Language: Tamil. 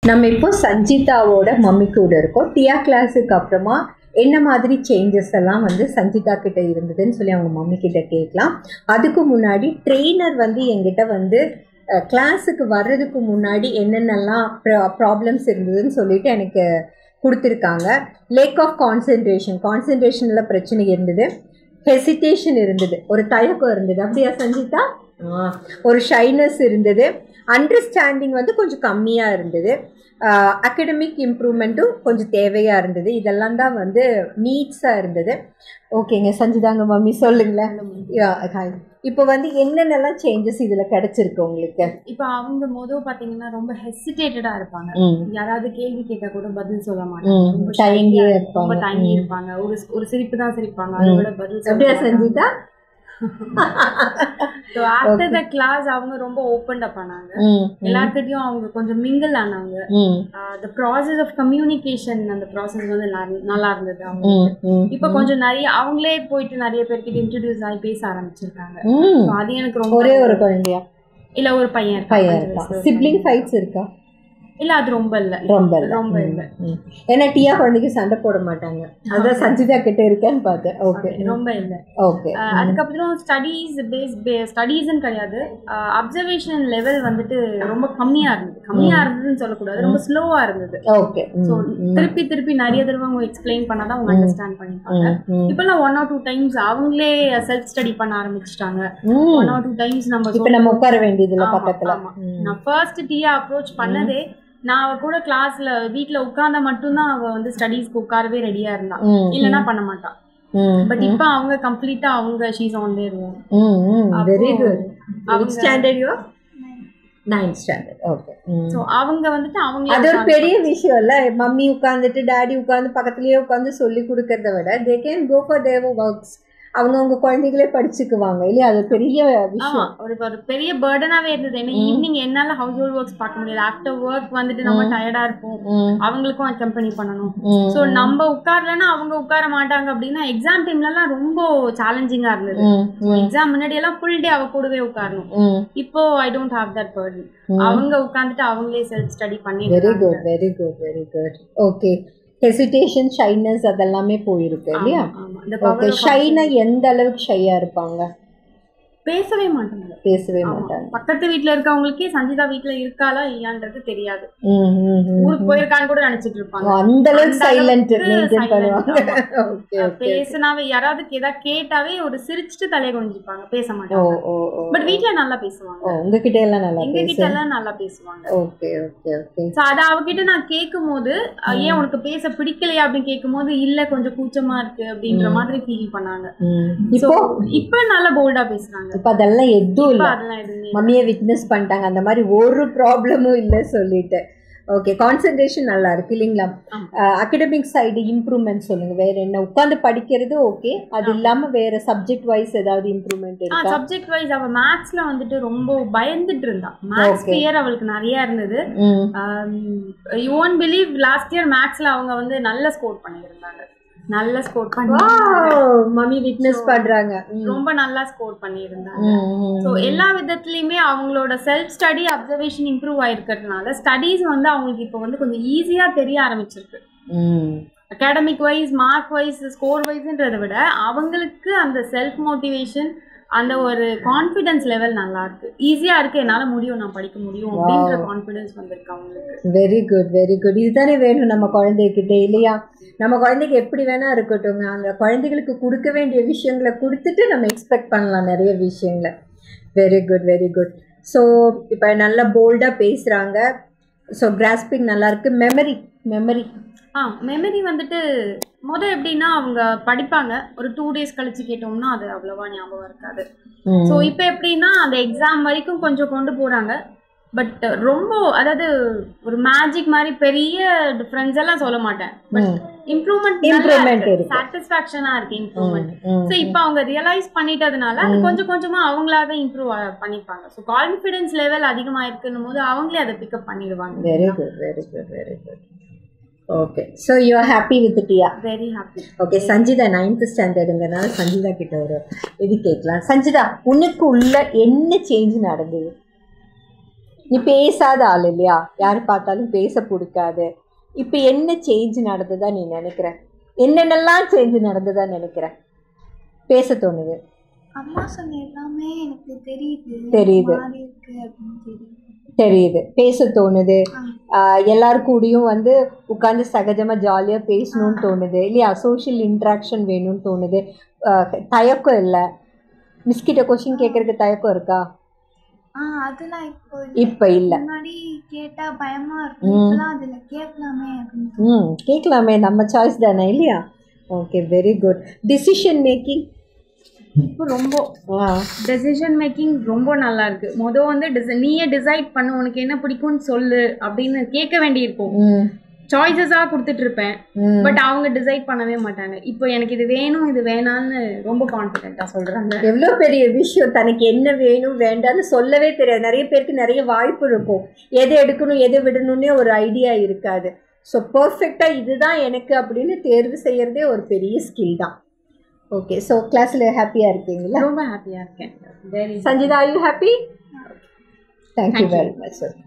நம்ம இப்போ சஞ்சிதாவோட மம்மி கூட இருக்கோம் டியா கிளாஸுக்கு அப்புறமா என்ன மாதிரி சேஞ்சஸ் எல்லாம் வந்து சஞ்சிதா கிட்ட இருந்ததுன்னு சொல்லி அவங்க மம்மி கிட்ட கேட்கலாம் அதுக்கு முன்னாடி ட்ரெயினர் வந்து எங்கிட்ட வந்து கிளாஸுக்கு வர்றதுக்கு முன்னாடி என்னென்னலாம் ப்ராப்ளம்ஸ் இருந்ததுன்னு சொல்லிட்டு எனக்கு கொடுத்துருக்காங்க லேக் ஆஃப் கான்சென்ட்ரேஷன் கான்சென்ட்ரேஷனில் பிரச்சனை இருந்தது ஹெசிடேஷன் இருந்தது ஒரு தயக்கம் இருந்தது அப்படியா சஞ்சிதா ஆ, ஒரு ஷைனஸ் இருந்தது அண்டர்ஸ்டாண்டிங் வந்து கொஞ்சம் கம்மியாக இருந்தது அகடமிக் இம்ப்ரூவ்மெண்ட்டும் கொஞ்சம் தேவையாக இருந்தது இதெல்லாம் தான் வந்து நீட்ஸாக இருந்தது ஓகேங்க சஞ்சிதாங்க மம்மி சொல்லுங்களேன் யா, hi. இப்போ வந்து என்னென்னலாம் சேஞ்சஸ் இதில் கிடைச்சிருக்கு உங்களுக்கு இப்போ அவங்க மொதல் பாத்தீங்கன்னா ரொம்ப ஹெசிடேட்டடா இருப்பாங்க ம் யாராவது கேள்வி கேட்டா கூட பதில் சொல்ல மாட்டாங்க ம் ரொம்ப தயங்கி shy ஆ இருப்பாங்க ரொம்ப தயங்கி ம். இருப்பாங்க ஒரு ஒரு சிரிப்பு தான் சிரிப்பாங்க அதை ம். விட பதில் சொல்ல அப்படியா மாட்டாங்க. Sanchita So, after the class அவங்க ரொம்ப ஓப்பன் அப் ஆனாங்க ம் ம், எல்லார்கிட்டயும் அவங்க கொஞ்சம் மிங்கிள் ஆனாங்க ம் த ப்ராசஸ் ஆஃப் கம்யூனிகேஷன் அந்த ப்ராசஸ் வந்து நல்- நல்லா இருந்தது அவங்க ம் ம் இப்போ கொஞ்சம் நிறைய அவங்களே போயிட்டு நிறைய பேர்கிட்ட இன்ட்ரடியூஸ் ஆகி பேச ஆரம்பிச்சிருக்காங்க ம் So, அது எனக்கு ரொம்ப ஒரே ஒரு குழந்தையா இல்ல ஒரு பையன் இருக்கான், பையன் அஞ்சு இருக்கான் வயசு சிப்ளிங் பையன். ஃபைட்ஸ் இருக்கா இல்ல அது ரொம்ப இல்ல ரொம்ப இல்ல ரொம்ப ம், இல்ல ம். ஏன்னா டியா குழந்தைக்கு சண்டை போட மாட்டாங்க அதான் சஞ்சிதா கிட்ட இருக்கேன்னு பார்த்தேன் ஓகே ரொம்ப இல்ல ஓகே அஹ் அதுக்கப்புறம் ஸ்டடீஸ் பேஸ் ஸ்டடீஸ்ன்னு கிடையாது அப்சர்வேஷன் லெவல் வந்துட்டு ரொம்ப கம்மியா இருந்தது கம்மியா இருந்ததுன்னு சொல்லக்கூடாது ரொம்ப ஸ்லோவா இருந்தது ஓகே ஸோ திருப்பி திருப்பி நிறைய தடவை அவங்க எக்ஸ்பிளைன் பண்ணாதான் அவங்க அண்டர்ஸ்டாண்ட் பண்ணிப்பாங்க இப்பெல்லாம் ஒன் ஆர் டூ டைம்ஸ் அவங்களே செல்ஃப் ஸ்டடி பண்ண ஆரம்பிச்சிட்டாங்க ஒன் ஆர் டூ டைம்ஸ் நம்ம இப்ப நம்ம உட்கார வேண்டியதுல ஆமா, பக்கத்துல ஆமா. ம். நான் ஃபர்ஸ்ட் டீயா அப்ரோச் பண்ணதே நான் அவ கூட கிளாஸ்ல வீட்ல உட்கார்ந்தா மட்டும்தான் அவ வந்து ஸ்டடீஸ்க்கு உட்காரவே ரெடியா இருந்தா ம், இல்லனா பண்ண மாட்டான் ம், பட் இப்போ அவங்க கம்ப்ளீட்டா அவங்க ஷீஸ் ஆன் தேர் ஓன் ம், ம். அப்போ வெரி குட் அவங்க- standard you ninth standard okay so அவங்க வந்துட்டு அவங்களே அது ஒரு உட்கார்ந்து- பெரிய விஷயம் இல்ல மம்மி உட்காந்துட்டு டாடி உட்காந்து பக்கத்துலயே உட்காந்து சொல்லி கொடுக்கறத விட they can go for their works அவங்க அவங்க குழந்தைகளே படிச்சுக்குவாங்க இல்லையா அது ஒரு பெரிய ஆமா விஷயம் ஒரு ஒரு பெரிய பேர்டனாவே இருந்தது ஏன்னா ஈவினிங் என்னால ஹவுஸ் ஹோல்ட் ஒர்க்ஸ் பார்க்க முடியாது ஆஃப்டர் ஒர்க் வந்துட்டு நம்ம டயர்டா இருப்போம் ம், அவங்களுக்கும் அக்கம்பெனி பண்ணணும் ம், சோ நம்ம உட்காரலன்னா அவங்க உட்கார மாட்டாங்க அப்படின்னா எக்ஸாம் டைம்லலாம் ரொம்ப சேலஞ்சிங்கா இருந்தது ம், ம், எக்ஸாம் முன்னாடி எல்லாம் ஃபுல் டே அவ கூடவே உட்காரணும் ம். இப்போ I don't have that burden அவங்க உட்காந்துட்டு அவங்களே செல்ஃப் ஸ்டடி பண்ணி very good very good very good okay hesitation shyness அதெல்லாமே போயிருக்கு இல்லையா ஆமா இந்த ஓகே பவர் ஷைனா எந்த அளவுக்கு ஷையா இருப்பாங்க பேசவே மாட்டாங்க பேசவே ஆமா. மாட்டாங்க பக்கத்து வீட்ல இருக்கவங்களுக்கே சஞ்சிதா வீட்ல இருக்காளா இல்லையான்றது தெரியாது ம், ம், ம். ஊருக்கு போயிருக்கான்னு கூட நினைச்சிட்டு இருப்பாங்க அந்த அளவுக்கு அந்த சைலண்ட் அளவுக்கு மெயின்டைன் silent, பண்ணுவாங்க ஆமா. ஓகே ஓகே பேசினாவே யாராவது ஏதாவது கேட்டாவே ஒரு சிரிச்சுட்டு தலையை குனிஞ்சுப்பாங்க பேச ஓ மாட்டாங்க ஓ ஓ பட் வீட்ல நல்லா பேசுவாங்க ஓ உங்ககிட்ட எல்லாம் நல்லா எங்க கிட்ட பேசு எல்லாம் நல்லா பேசுவாங்க ஓகே ஓகே ஓகே சோ அத அவகிட்ட நான் கேட்கும் போது அஹ், ஏன் உனக்கு பேச பிடிக்கலையா அப்படின்னு கேட்கும் போது இல்ல கொஞ்சம் கூச்சமா இருக்கு அப்படின்ற மாதிரி ஃபீல் பண்ணாங்க இப்போ So, இப்ப நல்லா போல்டா பேசுறாங்க இப்போ அதெல்லாம் எதுவும் இப்ப இல்லை அதெல்லாம் எதுவுமே மம்மியை விட்னஸ் பண்ணிட்டாங்க அந்த மாதிரி ஒரு ப்ராப்ளமும் இல்லை சொல்லிட்டு ஓகே கான்சென்ட்ரேஷன் நல்லா இருக்கு இல்லைங்களா ஆமா. அகடமிக் சைடு இம்ப்ரூவ்மெண்ட் சொல்லுங்க வேற என்ன உட்காந்து படிக்கிறது ஓகே அது இல்லாம வேற சப்ஜெக்ட் வைஸ் ஏதாவது இம்ப்ரூவ்மெண்ட் இருக்கா சப்ஜெக்ட் வைஸ் அவ மேத்ஸ்ல வந்துட்டு ரொம்ப பயந்துட்டு இருந்தா மேத்ஸ் Okay. ஃபியர் அவளுக்கு நிறைய இருந்தது ம் you won't believe last year மேத்ஸ்ல அவங்க வந்து நல்ல ஸ்கோர் பண்ணியிருந்தாங்க நல்ல ஸ்கோர் பண்ணி மம்மி விட்னஸ் பண்றாங்க ம். ரொம்ப நல்லா ஸ்கோர் பண்ணியிருந்தாங்க ம், ம், ஸோ எல்லா விதத்துலையுமே அவங்களோட செல்ஃப் ஸ்டடி அப்சர்வேஷன் இம்ப்ரூவ் ஆயிருக்கிறதுனால ஸ்டடீஸ் வந்து அவங்களுக்கு இப்போ வந்து கொஞ்சம் ஈஸியாக தெரிய ஆரம்பிச்சிருக்கு ம். Academic wise mark wise score வைஸ்ன்றதை விட அவங்களுக்கு அந்த செல்ஃப் மோட்டிவேஷன் அந்த ஒரு கான்ஃபிடன்ஸ் லெவல் நல்லா இருக்கு ஈஸியா இருக்கு என்னால முடியும் நான் படிக்க முடியும் அப்படின்ற கான்ஃபிடன்ஸ் வந்திருக்கு அவங்களுக்கு வெரி குட் வெரி குட் இதுதானே வேணும் நம்ம குழந்தைகிட்ட இல்லையா நம்ம குழந்தைக்கு எப்படி வேணா இருக்கட்டுங்க அந்த குழந்தைகளுக்கு கொடுக்க வேண்டிய விஷயங்களை கொடுத்துட்டு நம்ம எக்ஸ்பெக்ட் பண்ணலாம் நிறைய விஷயங்களை very good very good so இப்போ நல்லா போல்டாக பேசுகிறாங்க ஸோ கிராஸ்பிங் நல்லா இருக்கு மெமரி மெமரி ஆ மெமரி வந்துட்டு முத எப்படின்னா அவங்க படிப்பாங்க ஒரு டூ டேஸ் கழிச்சு கேட்டோம்னா அது அவ்வளவா ஞாபகம் இருக்காது ஸோ இப்போ எப்படின்னா அந்த எக்ஸாம் வரைக்கும் கொஞ்சம் கொண்டு போறாங்க பட் ரொம்ப அதாவது ஒரு மேஜிக் மாதிரி பெரிய டிஃப்ரென்ஸ் எல்லாம் சொல்ல மாட்டேன் பட் இம்ப்ரூவ்மெண்ட் Improvement இருக்கு. சாட்டிஸ்ஃபேக்ஷனா இருக்கு இம்ப்ரூவ்மெண்ட் ஸோ இப்போ அவங்க ரியலைஸ் பண்ணிட்டதுனால அது கொஞ்சம் கொஞ்சமா அவங்களாவே இம்ப்ரூவ் பண்ணிப்பாங்க ஸோ கான்ஃபிடன்ஸ் லெவல் அதிகமா இருக்குன்னும் போது அவங்களே அதை பிக்கப் பண்ணிடுவாங்க very good very good very good okay so you are happy with Diya very happy okay Sanjitha ninth ஸ்டாண்டர்டுங்கிறனால சஞ்சிதா கிட்ட ஒரு இது கேட்கலாம் சஞ்சிதா உனக்கு உள்ள என்ன சேஞ்ச் நடந்தது நீ பேசாத ஆள் இல்லையா யார் பார்த்தாலும் பேச பிடிக்காது இப்போ என்ன சேஞ்ச் நடந்ததா நீ நினைக்கிற என்னென்னலாம் சேஞ்ச் நடந்ததா நினைக்கிற பேச தோணுது அம்மா சொன்ன எல்லாமே எனக்கு தெரியுது தெரியுது. மாறி இருக்கு அப்படின்னு தெரியுது தெரியுது பேச தோணுது ஆஹ் எல்லார் கூடயும் வந்து உட்காந்து சகஜமாக ஜாலியாக பேசணும்னு தோணுது இல்லையா சோஷியல் இன்ட்ராக்ஷன் வேணும்னு தோணுது ஆஹ் தயக்கம் இல்லை மிஸ்கிட்ட கொஷின் கேட்கறதுக்கு தயக்கம் இருக்கா ஆ அதெல்லாம் இப்போ இல்ல. இப்போ இல்லை முன்னாடி கேட்டா பயமா இருக்கும் இப்பெல்லாம் அதுல கேட்கலாமே அப்படின்னு ம் கேட்கலாமே நம்ம சாய்ஸ் தானே இல்லையா okay very good decision making இப்போ ரொம்ப டெசிஷன் மேக்கிங் ரொம்ப நல்லா இருக்கு மொதல் வந்து டிசை நீயே டிசைட் பண்ணு உனக்கு என்ன பிடிக்கும்னு சொல்லு அப்படின்னு கேட்க வேண்டியிருக்கும் ம் சாய்ஸஸாக கொடுத்துட்டு இருப்பேன் ம் பட் அவங்க டிசைட் பண்ணவே மாட்டாங்க இப்போ எனக்கு இது வேணும் இது வேணான்னு ரொம்ப கான்ஃபிடென்ட்டாக சொல்கிறாங்க எவ்வளோ பெரிய விஷயம் தனக்கு என்ன வேணும் வேண்டாம்னு சொல்லவே தெரியாது நிறைய பேருக்கு நிறைய வாய்ப்பு இருக்கும் எதை எடுக்கணும் எதை விடணும்னே ஒரு ஐடியா இருக்காது ஸோ பர்ஃபெக்டாக இதுதான் எனக்கு அப்படின்னு தேர்வு செய்யறதே ஒரு பெரிய ஸ்கில் தான் ஓகே ஸோ கிளாஸில் ஹாப்பியாக இருக்கீங்களா ரொம்ப ஹாப்பியாக இருக்கேன் very Sanjitha are you happy thank you very much